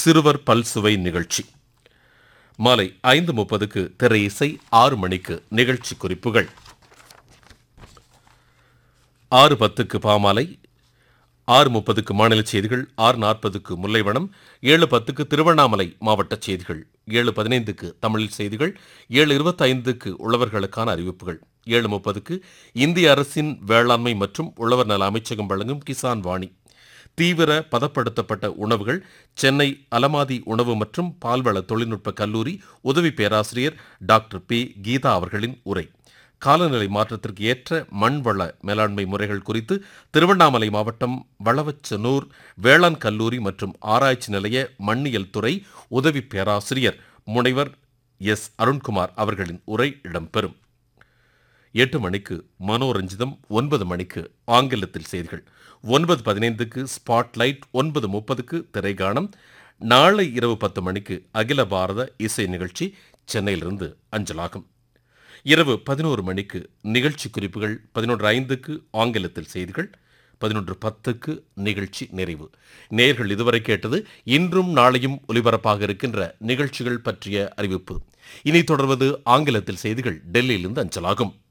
சிறுவர் பல்சுவை நிகழ்ச்சி மாலை ஐந்து முப்பதுக்கு திரை இசை ஆறு மணிக்கு நிகழ்ச்சி குறிப்புகள் ஆறு பத்துக்கு பாமாலை ஆறு முப்பதுக்கு மாநில செய்திகள் ஆறு நாற்பதுக்கு முல்லைவனம் ஏழு பத்துக்கு திருவண்ணாமலை மாவட்ட செய்திகள் ஏழு பதினைந்துக்கு தமிழில் செய்திகள் ஏழு இருபத்தைந்துக்கு உழவர்களுக்கான அறிவிப்புகள் ஏழு முப்பதுக்கு இந்திய அரசின் வேளாண்மை மற்றும் உழவர் நல அமைச்சகம் வழங்கும் கிசான் வாணி தீவிர பதப்படுத்தப்பட்ட உணவுகள் சென்னை அலமாதி உணவு மற்றும் பால்வள தொழில்நுட்ப கல்லூரி உதவி பேராசிரியர் டாக்டர் பி கீதா அவர்களின் உரை காலநிலை மாற்றத்திற்கு ஏற்ற மண்வள மேலாண்மை முறைகள் குறித்து திருவண்ணாமலை மாவட்டம் வளவச்சனூர் வேளாண் கல்லூரி மற்றும் ஆராய்ச்சி நிலைய மண்ணியல் துறை உதவி பேராசிரியர் முனைவர் எஸ் அருண்குமார் அவர்களின் உரை இடம்பெறும் எட்டு மணிக்கு மனோரஞ்சிதம் ஒன்பது மணிக்கு ஆங்கிலத்தில் செய்திகள் ஒன்பது பதினைந்துக்கு ஸ்பாட்லைட் ஒன்பது முப்பதுக்கு திரைகாணம் நாளை இரவு பத்து மணிக்கு அகில பாரத இசை நிகழ்ச்சி சென்னையிலிருந்து அஞ்சலாகும் இரவு பதினோரு மணிக்கு நிகழ்ச்சி குறிப்புகள் பதினொன்று ஐந்துக்கு ஆங்கிலத்தில் செய்திகள் பதினொன்று பத்துக்கு நிகழ்ச்சி நிறைவு நேர்கள் இதுவரை கேட்டது இன்றும் நாளையும் ஒலிபரப்பாக இருக்கின்ற நிகழ்ச்சிகள் பற்றிய அறிவிப்பு இனி தொடர்வது ஆங்கிலத்தில் செய்திகள் டெல்லியிலிருந்து அஞ்சலாகும்